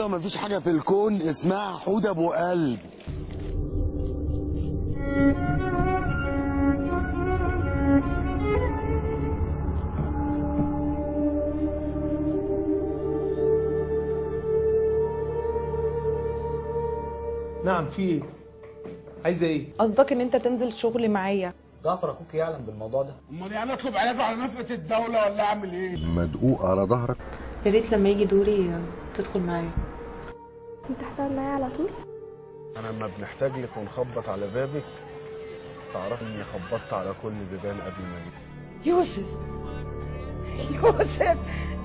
حوده مفيش حاجه في الكون اسمها حوده ابو قلب نعم في ايه عايزه ايه قصدك ان انت تنزل شغل معايا جعفر اخوك يعلم بالموضوع ده امال يعني اطلب علاجه على نفقه الدوله ولا اعمل ايه؟ مدقوق على ظهرك يا ريت لما يجي دوري تدخل معايا انت هتقعد معايا على طول انا لما بنحتاج لك ونخبط على بابك تعرفي اني خبطت على كل البيبان قبل ما اجي يوسف يوسف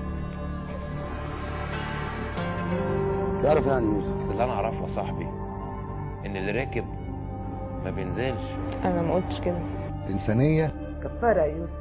تعرف يعني يوسف اللي انا اعرفه يا صاحبي ان اللي راكب ما بينزلش انا ما قلتش كده إنسانية كفاره يا يوسف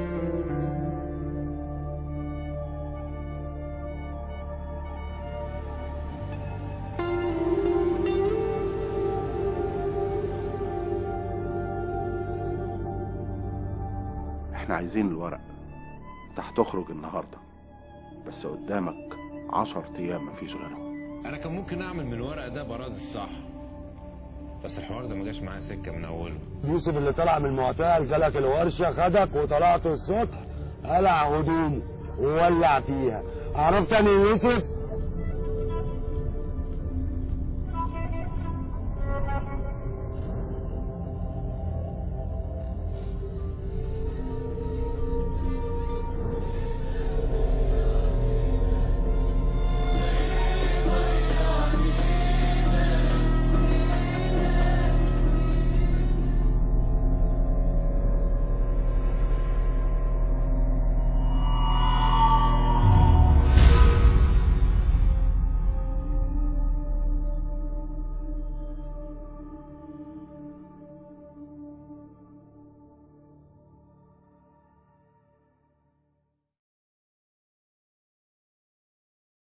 احنا عايزين الورق انت هتخرج النهارده بس قدامك عشر ايام مفيش غيرهم انا كان ممكن اعمل من الورق ده براز الصح بس الحوار ده ما جاش معايا سكه من اوله يوسف اللي طلع من المعتقل جالك الورشه خدك وطلعت السطح قلع هدومه وولع فيها عرفت انا يوسف